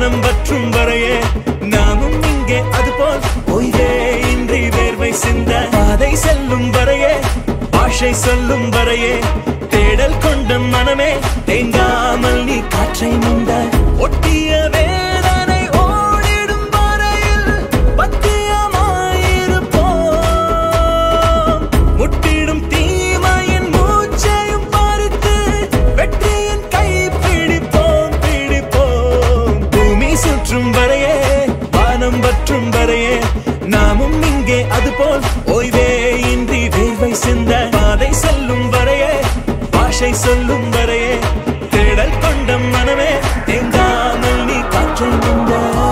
வானம் வற்றும் வரையே நாமும் இங்கே அதுபோல் ஓய்வே இன்றி வேர்வை சிந்த பாதை செல்லும் வரையே பாஷை சொல்லும் வரையே தேடல் கொண்ட மனமே தேங்காமல் நீ காற்றை முந்த ஒட்டிய வேதனை ஓடிடும் வரையில் பத்தியமாயிருப்போம் முட்டிடும் தீமையின் மூச்சையும் பறித்து வெற்றியின் கை பிடிப்போம் பிடிப்போம் பூமி சுற்றும் வரையே வானம் வற்றும் வரையே நாமும் இங்கே அதுபோல் ஓய்வே இன்றி வேர்வை சிந்த பாதை செல்லும் வரையே பாஷை சொல்லும் வரையே தேடல் கொண்ட மனமே தேங்காமல் நீ காற்றை முந்த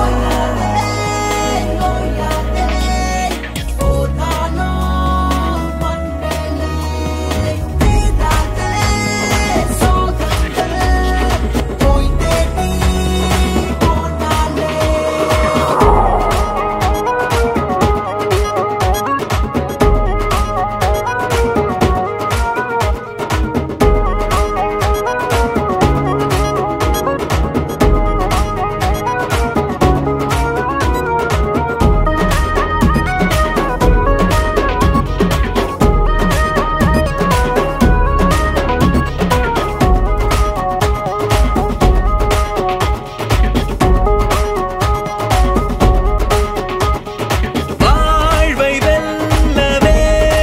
வாழ்வை வெல்லவே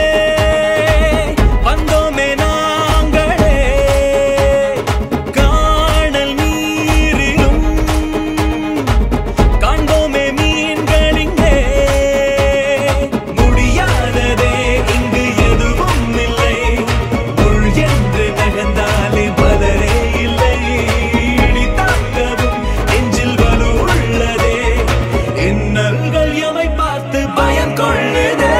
வந்தோமே நாங்களே காணல் நீரிலும் காண்போமே மீன்களிங்கே முடியாததே இங்கு எதுவும் இல்லை முள் என்று நகர்ந்தாலே பலரே இல்லை இடி தாங்கவும் நெஞ்சில் வலு உள்ளதே இன்னல்கள் எமை பார்த்து பயம் கொள்ளுதே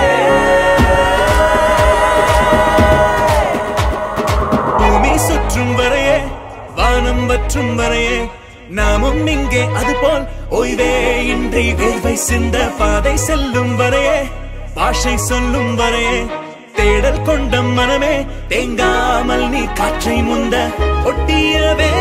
பூமி சுற்றும் வரையே வானம் வற்றும் வரையே நாமும் இங்கே அதுபோல் ஓய்வே இன்றி வேர்வை சிந்த பாதை செல்லும் வரையே பாஷை சொல்லும் வரையே தேடல் கொண்ட மனமே தேங்காமல் நீ காற்றை முந்த ஒட்டிய